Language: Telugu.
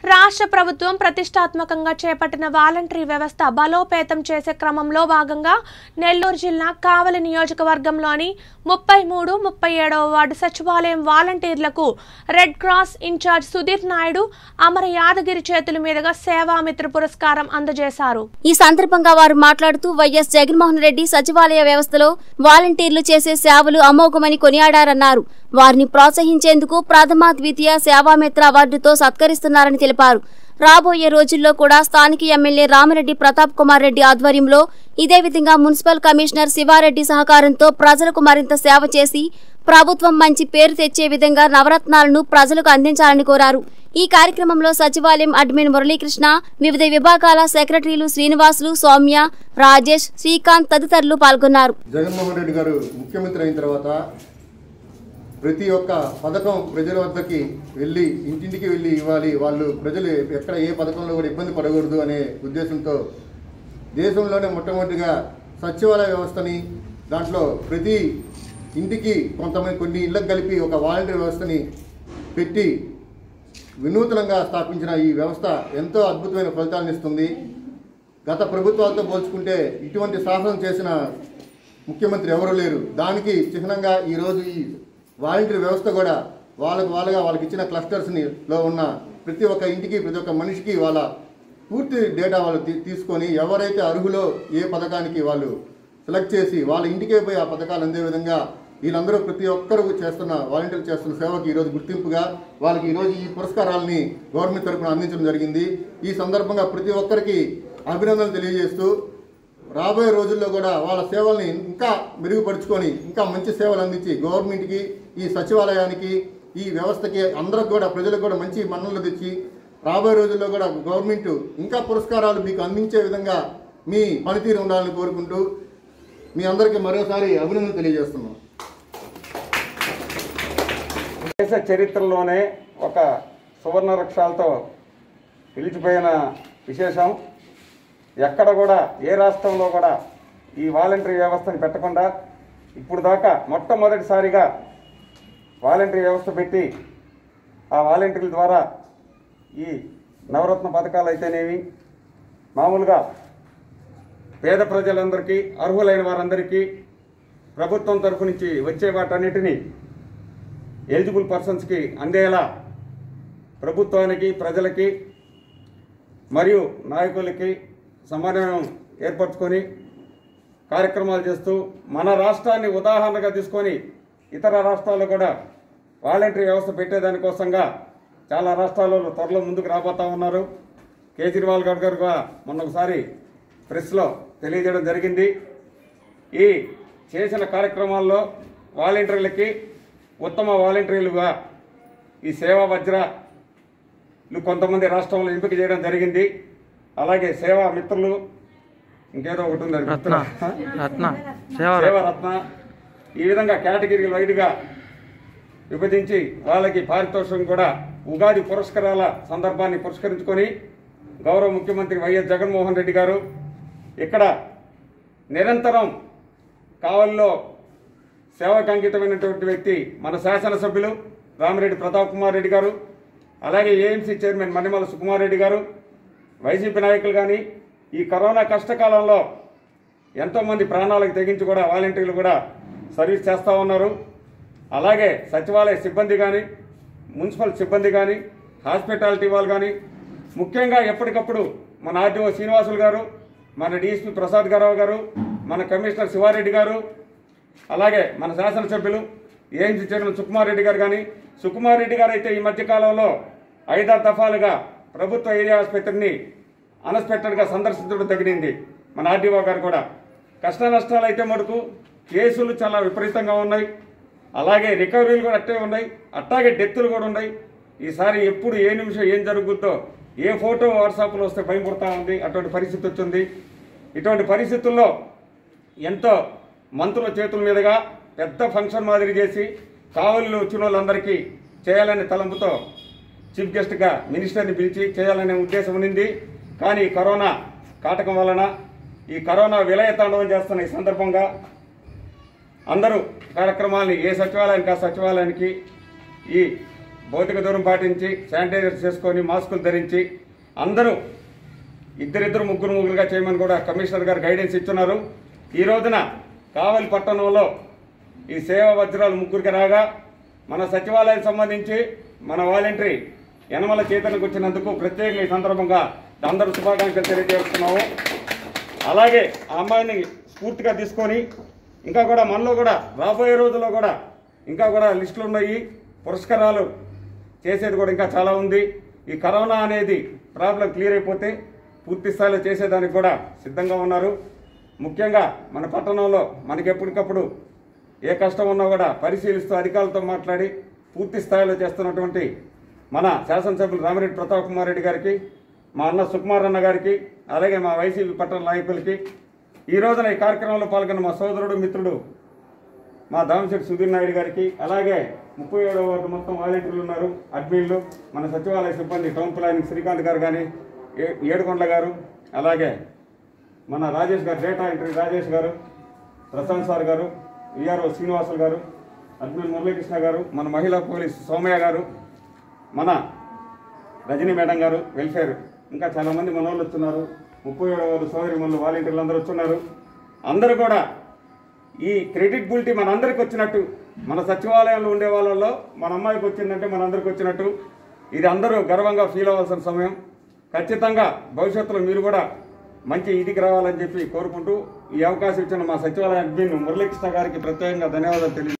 రాష్ట్ర ప్రభుత్వం ప్రతిష్టాత్మకంగా చేపట్టిన వాలంటరీ వ్యవస్థ బలోపేతం చేసే క్రమంలో భాగంగా నెల్లూరు జిల్లా కావలి నియోజకవర్గంలోని ముప్పై మూడు ముప్పై ఏడవ వార్డు సచివాలయం వాలంటీర్లకు red cross in charge Sudheer Naidu Amara Yadagiri చేతుల మీదుగా సేవామిత్ర పురస్కారం అందజేశారు ఈ సందర్భంగా వారు మాట్లాడుతూ వైఎస్ జగన్మోహన్ రెడ్డి సచివాలయ వ్యవస్థలో వాలంటీర్లు చేసే సేవలు అమోఘమని కొనియాడారన్నారు వారిని ప్రోత్సహించేందుకు ప్రథమ ద్వితీయ సేవామిత్ర అవార్డుతో సత్కరిస్తున్నారని తెలిపారు రాబోయే రోజుల్లో కూడా స్థానిక ఎమ్మెల్యే రామిరెడ్డి ప్రతాప్ కుమార్ రెడ్డి ఆధ్వర్యంలో ఇదే విధంగా మున్సిపల్ కమిషనర్ శివారెడ్డి సహకారంతో ప్రజలకు మరింత సేవ చేసి ప్రభుత్వం మంచి పేరు తెచ్చే విధంగా నవరత్నాలను ప్రజలకు అందించాలని కోరారు ఈ కార్యక్రమంలో సచివాలయం అడ్మిన్ మురళీకృష్ణ వివిధ విభాగాల సెక్రటరీలు శ్రీనివాసులు సౌమ్య రాజేష్ శ్రీకాంత్ తదితరులు పాల్గొన్నారు జగన్మోహన్ రెడ్డి గారు ముఖ్యమంత్రి అయిన తర్వాత ప్రతి ఒక్క పథకం ప్రజల వద్దకి వెళ్ళి ఇంటింటికి వెళ్ళి ఇవ్వాలి వాళ్ళు ప్రజలు ఎక్కడ ఏ పథకంలో కూడా ఇబ్బంది పడకూడదు అనే ఉద్దేశంతో దేశంలోనే మొట్టమొదటిగా సచివాలయ వ్యవస్థని దాంట్లో ప్రతి ఇంటికి కొంతమంది కొన్ని ఇళ్ళకు కలిపి ఒక వాలంటీర్ వ్యవస్థని పెట్టి వినూతనంగా స్థాపించిన ఈ వ్యవస్థ ఎంతో అద్భుతమైన ఫలితాలను ఇస్తుంది గత ప్రభుత్వాలతో పోల్చుకుంటే ఇటువంటి సాహసం చేసిన ముఖ్యమంత్రి ఎవరు లేరు దానికి చిహ్నంగా ఈరోజు ఈ వాలంటీర్ వ్యవస్థ కూడా వాళ్ళకు వాళ్ళగా వాళ్ళకి ఇచ్చిన క్లస్టర్స్ని లో ఉన్న ప్రతి ఒక్క ఇంటికి ప్రతి ఒక్క మనిషికి వాళ్ళ పూర్తి డేటా వాళ్ళు తీ- తీసుకొని ఎవరైతే అర్హులో ఏ పథకానికి వాళ్ళు సెలెక్ట్ చేసి వాళ్ళ ఇంటికే పోయి ఆ పథకాలు అందే విధంగా వీళ్ళందరూ ప్రతి ఒక్కరు చేస్తున్న వాలంటీర్లు చేస్తున్న సేవకి ఈరోజు గుర్తింపుగా వాళ్ళకి ఈరోజు ఈ పురస్కారాలని గవర్నమెంట్ తరఫున అందించడం జరిగింది ఈ సందర్భంగా ప్రతి ఒక్కరికి అభినందనలు తెలియజేస్తూ రాబోయే రోజుల్లో కూడా వాళ్ళ సేవల్ని ఇంకా మెరుగుపరుచుకొని ఇంకా మంచి సేవలు అందించి గవర్నమెంట్కి ఈ సచివాలయానికి ఈ వ్యవస్థకి అందరికి కూడా ప్రజలకు కూడా మంచి మన్ననలు తెచ్చి రాబోయే రోజుల్లో కూడా గవర్నమెంట్ ఇంకా పురస్కారాలు మీకు అందించే విధంగా మీ పనితీరు ఉండాలని కోరుకుంటూ మీ అందరికీ మరోసారి అభినందనలు తెలియజేస్తున్నాం దేశ చరిత్రలోనే ఒక సువర్ణ వృక్షాలతో నిలిచిపోయిన విశేషం ఎక్కడ కూడా ఏ రాష్ట్రంలో కూడా ఈ వాలంటరీ వ్యవస్థను పెట్టకుండా ఇప్పుడు దాకా మొట్టమొదటిసారిగా వాలంటరీ వ్యవస్థ పెట్టి ఆ వాలంటీర్ల ద్వారా ఈ నవరత్న పథకాలు అయితేనేమి మామూలుగా పేద ప్రజలందరికీ అర్హులైన వారందరికీ ప్రభుత్వం తరఫు నుంచి వచ్చే వాటన్నిటినీ ఎలిజిబుల్ పర్సన్స్కి అందేలా ప్రభుత్వానికి ప్రజలకి మరియు నాయకులకి సమన్వయం ఏర్పరచుకొని కార్యక్రమాలు చేస్తూ మన రాష్ట్రాన్ని ఉదాహరణగా తీసుకొని ఇతర రాష్ట్రాల్లో కూడా వాలంటరీ వ్యవస్థ పెట్టేదానికోసంగా చాలా రాష్ట్రాలలో త్వరలో ముందుకు రాబోతా ఉన్నారు కేజ్రీవాల్ గారు గారు కూడా మొన్న ఒకసారి ప్రెస్లో తెలియజేయడం జరిగింది ఈ చేసిన కార్యక్రమాల్లో వాలంటీర్లకి ఉత్తమ వాలంటీర్లుగా ఈ సేవా వజ్రలు కొంతమంది రాష్ట్రంలో ఎంపిక చేయడం జరిగింది అలాగే సేవా మిత్రులు ఇంకేదో ఒకటి ఉంది అది రత్న గుర్తురా? రత్న సేవ సేవరత్న ఈ విధంగా కేటగిరీలు వైడ్గా విభజించి వాళ్ళకి పారితోషికం కూడా ఉగాది పురస్కారాల సందర్భాన్ని పురస్కరించుకొని గౌరవ ముఖ్యమంత్రి వైఎస్ జగన్మోహన్ రెడ్డి గారు ఇక్కడ నిరంతరం కావలిలో సేవకు అంకితమైనటువంటి వ్యక్తి మన శాసనసభ్యులు రామిరెడ్డి ప్రతాప్ కుమార్ రెడ్డి గారు అలాగే ఏఎంసీ చైర్మన్ మణిమల సుకుమార్ రెడ్డి గారు వైసీపీ నాయకులు కానీ ఈ కరోనా కష్టకాలంలో ఎంతోమంది ప్రాణాలకు తెగించి కూడా వాలంటీర్లు కూడా సర్వీస్ చేస్తూ ఉన్నారు అలాగే సచివాలయ సిబ్బంది కానీ మున్సిపల్ సిబ్బంది కానీ హాస్పిటాలిటీ వాళ్ళు కానీ ముఖ్యంగా ఎప్పటికప్పుడు మన ఆర్డీఓ శ్రీనివాసులు గారు మన డిఎస్పీ ప్రసాద్ గారావు గారు మన కమిషనర్ శివారెడ్డి గారు అలాగే మన శాసనసభ్యులు ఏఎంసీ చైర్మన్ సుకుమార్ రెడ్డి గారు కానీ సుకుమార్ రెడ్డి గారు అయితే ఈ మధ్యకాలంలో ఐదారు దఫాలుగా ప్రభుత్వ ఏరియా ఆసుపత్రిని అన్ఎక్స్పెక్టెడ్గా సందర్శించడం తగిలింది మన ఆర్డీఓ గారు కూడా కష్ట నష్టాలు అయితే మటుకు కేసులు చాలా విపరీతంగా ఉన్నాయి అలాగే రికవరీలు కూడా అట్టే ఉన్నాయి అట్టాగే డెత్తులు కూడా ఉన్నాయి ఈసారి ఎప్పుడు ఏ నిమిషం ఏం జరుగుద్దో ఏ ఫోటో వాట్సాప్లో వస్తే భయం పుడతా ఉంది అటువంటి పరిస్థితి వచ్చింది ఇటువంటి పరిస్థితుల్లో ఎంతో మంత్రుల చేతుల మీదుగా పెద్ద ఫంక్షన్ మాదిరి చేసి కావలిలో వచ్చిన వాళ్ళందరికీ చేయాలనే తలంపుతో చీఫ్ గెస్ట్గా మినిస్టర్ని పిలిచి చేయాలనే ఉద్దేశం ఉన్నింది కానీ ఈ కరోనా కాటకం వలన ఈ కరోనా విలయ తాండవం చేస్తున్న ఈ సందర్భంగా అందరూ కార్యక్రమాల్ని ఏ సచివాలయానికి ఆ సచివాలయానికి ఈ భౌతిక దూరం పాటించి శానిటైజర్ చేసుకొని మాస్కులు ధరించి అందరూ ఇద్దరిద్దరు ముగ్గురు ముగ్గురుగా చేయమని కూడా కమిషనర్ గారు గైడెన్స్ ఇస్తున్నారు ఈ రోజున కావలి పట్టణంలో ఈ సేవా వజ్రాలు ముగ్గురికి రాగా మన సచివాలయం సంబంధించి మన వాలంటరీ యనమల చేతనకు వచ్చినందుకు ప్రత్యేకంగా ఈ సందర్భంగా అందరూ శుభాకాంక్షలు తెలియజేస్తున్నాము అలాగే ఆ అమ్మాయిని స్ఫూర్తిగా తీసుకొని ఇంకా కూడా మనలో కూడా రాబోయే రోజుల్లో కూడా ఇంకా కూడా లిస్టులు ఉన్నాయి పురస్కారాలు చేసేది కూడా ఇంకా చాలా ఉంది ఈ కరోనా అనేది ప్రాబ్లం క్లియర్ అయిపోతే పూర్తి స్థాయిలో చేసేదానికి కూడా సిద్ధంగా ఉన్నారు ముఖ్యంగా మన పట్టణంలో మనకి ఎప్పటికప్పుడు ఏ కష్టం ఉన్నా కూడా పరిశీలిస్తూ అధికారులతో మాట్లాడి పూర్తి స్థాయిలో చేస్తున్నటువంటి మన శాసనసభ్యులు రామిరెడ్డి ప్రతాప్ కుమార్ రెడ్డి గారికి మా అన్న సుకుమార్ అన్న గారికి అలాగే మా వైసీపీ పట్టణ నాయకులకి ఈ రోజున ఈ కార్యక్రమంలో పాల్గొన్న మా సోదరుడు మిత్రుడు మా దామశెట్టి సుధీర్ నాయుడు గారికి అలాగే ముప్పై ఏడవ వార్డు మొత్తం వాలంటీర్లు ఉన్నారు అడ్మిన్లు మన సచివాలయ సిబ్బంది టౌన్ ప్లానింగ్ శ్రీకాంత్ గారు కానీ ఏ- ఏడుకొండల గారు అలాగే మన రాజేష్ గారు డేటా ఎంట్రీ రాజేష్ గారు ప్రశాంత్ సార్ గారు విఆర్ఓ శ్రీనివాసులు గారు అడ్మిన్ మురళీకృష్ణ గారు మన మహిళా పోలీస్ సౌమ్య గారు మన రజనీ మేడం గారు వెల్ఫేర్ ఇంకా చాలా మంది మన వాళ్ళు వచ్చున్నారు ముప్పై ఏడవ వారు సోదరి మన వాలంటీర్లు అందరూ వచ్చున్నారు అందరూ కూడా ఈ క్రెడిట్బిలిటీ మన అందరికి వచ్చినట్టు మన సచివాలయంలో ఉండే వాళ్ళలో మన అమ్మాయికి వచ్చిందంటే మన అందరికి వచ్చినట్టు ఇది అందరూ గర్వంగా ఫీల్ అవ్వాల్సిన సమయం ఖచ్చితంగా భవిష్యత్తులో మీరు కూడా మంచి ఇదికి రావాలని చెప్పి కోరుకుంటూ ఈ అవకాశం ఇచ్చిన మా సచివాలయ అడ్మిన్ మురళీకృష్ణ గారికి ప్రత్యేకంగా ధన్యవాదాలు తెలియ